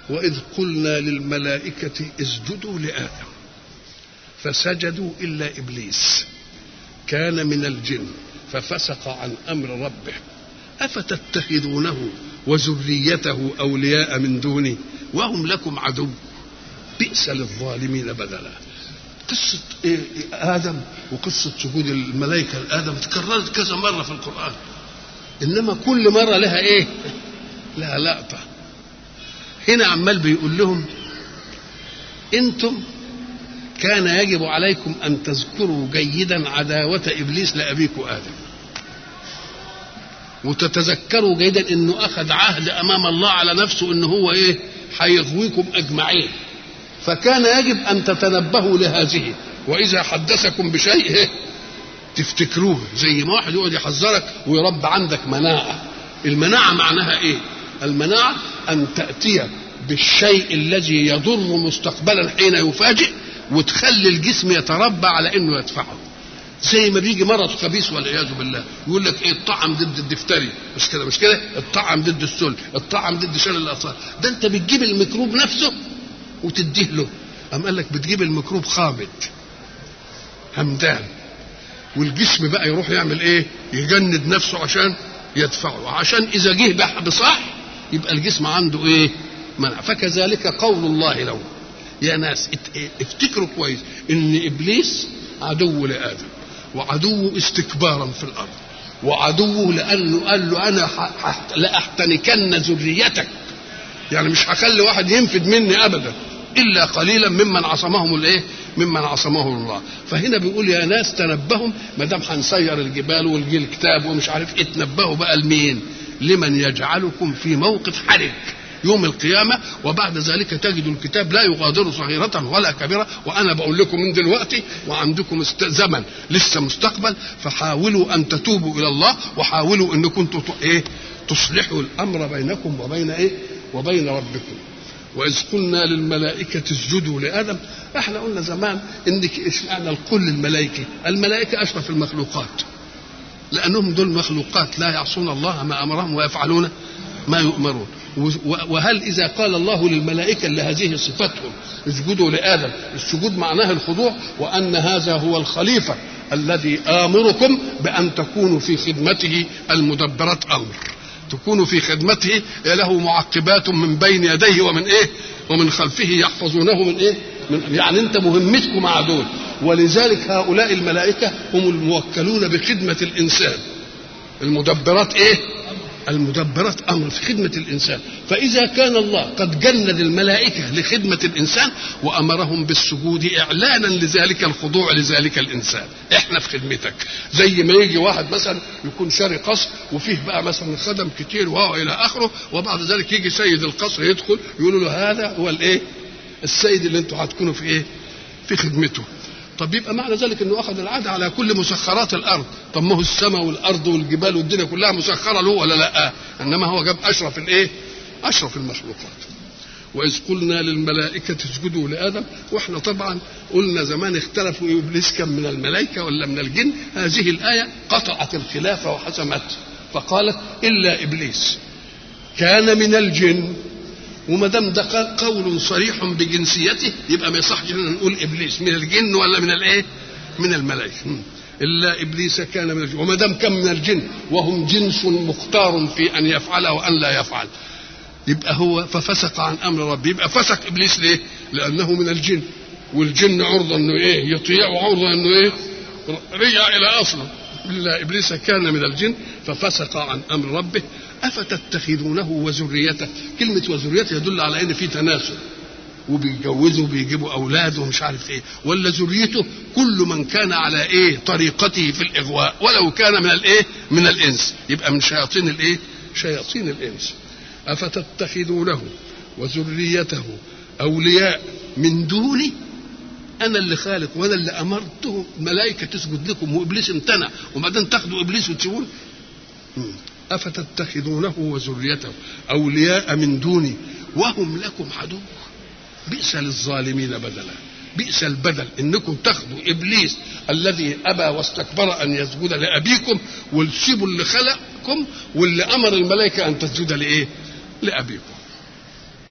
وإذ قلنا للملائكة اسجدوا لآدم فسجدوا إلا إبليس كان من الجن ففسق عن أمر ربه أفتتخذونه وذريته أولياء من دوني وهم لكم عدو بئس للظالمين بدلا قصة إيه آدم وقصة سجود الملائكة لآدم تكررت كذا مرة في القرآن إنما كل مرة لها إيه لها لقطة هنا عمال بيقول لهم انتم كان يجب عليكم ان تذكروا جيدا عداوه ابليس لابيكم ادم وتتذكروا جيدا انه اخذ عهد امام الله على نفسه انه هو ايه هيغويكم اجمعين فكان يجب ان تتنبهوا لهذه واذا حدثكم بشيء إيه؟ تفتكروه زي ما واحد يقعد يحذرك ويربى عندك مناعه المناعه معناها ايه المناعه ان تاتي بالشيء الذي يضر مستقبلا حين يفاجئ وتخلي الجسم يتربى على انه يدفعه زي ما بيجي مرض خبيث والعياذ بالله يقول لك ايه الطعم ضد الدفتري مش كده مش كده الطعم ضد السل الطعم ضد شلل الاطفال ده انت بتجيب الميكروب نفسه وتديه له أم قال لك بتجيب الميكروب خامد همدان والجسم بقى يروح يعمل ايه يجند نفسه عشان يدفعه عشان اذا جه بصح يبقى الجسم عنده ايه منع فكذلك قول الله له يا ناس افتكروا كويس ان ابليس عدو لادم وعدو استكبارا في الارض وعدوه لانه قال له انا لاحتنكن ذريتك يعني مش هخلي واحد ينفد مني ابدا الا قليلا ممن عصمهم الايه ممن عصمه الله فهنا بيقول يا ناس تنبهوا ما دام هنسير الجبال والجي الكتاب ومش عارف ايه تنبهوا بقى لمين لمن يجعلكم في موقف حرج يوم القيامة وبعد ذلك تجد الكتاب لا يغادر صغيرة ولا كبيرة وأنا بقول لكم من دلوقتي وعندكم زمن لسه مستقبل فحاولوا أن تتوبوا إلى الله وحاولوا أنكم إيه تصلحوا الأمر بينكم وبين إيه وبين ربكم وإذ قلنا للملائكة اسجدوا لآدم احنا قلنا زمان ان اشمعنى القل للملائكة الملائكة أشرف المخلوقات لأنهم دول مخلوقات لا يعصون الله ما أمرهم ويفعلون ما يؤمرون وهل إذا قال الله للملائكة اللي هذه صفتهم اسجدوا لآدم السجود معناه الخضوع وأن هذا هو الخليفة الذي آمركم بأن تكونوا في خدمته المدبرات أمر تكونوا في خدمته له معقبات من بين يديه ومن ايه ومن خلفه يحفظونه من ايه من يعني انت مهمتكم مع دول ولذلك هؤلاء الملائكه هم الموكلون بخدمه الانسان المدبرات ايه المدبرات امر في خدمه الانسان فاذا كان الله قد جند الملائكه لخدمه الانسان وامرهم بالسجود اعلانا لذلك الخضوع لذلك الانسان احنا في خدمتك زي ما يجي واحد مثلا يكون شاري قصر وفيه بقى مثلا خدم كتير وهو الى اخره وبعد ذلك يجي سيد القصر يدخل يقولوا له هذا هو الايه السيد اللي انتوا هتكونوا في ايه في خدمته طب يبقى معنى ذلك انه اخذ العهد على كل مسخرات الارض طب ما هو السماء والارض والجبال والدنيا كلها مسخره له ولا لا انما هو جاب اشرف الايه اشرف المخلوقات واذ قلنا للملائكه اسجدوا لادم واحنا طبعا قلنا زمان اختلفوا ابليس كم من الملائكه ولا من الجن هذه الايه قطعت الخلافه وحسمت فقالت الا ابليس كان من الجن وما دام ده قول صريح بجنسيته يبقى ما يصحش ان نقول ابليس من الجن ولا من الايه؟ من الملائكه الا ابليس كان من الجن وما دام كان من الجن وهم جنس مختار في ان يفعل وان لا يفعل يبقى هو ففسق عن امر ربه يبقى فسق ابليس ليه؟ لانه من الجن والجن عرضه انه ايه؟ يطيع وعرضه انه ايه؟ رجع الى اصله الا ابليس كان من الجن ففسق عن امر ربه افتتخذونه وذريته كلمه وذريته يدل على ان في تناسل وبيتجوزوا وبيجيبوا اولاد ومش عارف ايه ولا ذريته كل من كان على ايه طريقته في الاغواء ولو كان من الايه من الانس يبقى من شياطين الايه شياطين الانس افتتخذونه وذريته اولياء من دوني انا اللي خالق وانا اللي امرتهم الملائكه تسجد لكم وابليس امتنع وبعدين تاخدوا ابليس وتسيبوه أفتتخذونه وذريته أولياء من دوني وهم لكم عدو بئس للظالمين بدلا بئس البدل انكم تاخذوا ابليس الذي ابى واستكبر ان يسجد لابيكم وتسيبوا اللي خلقكم واللي امر الملائكه ان تسجد لايه؟ لابيكم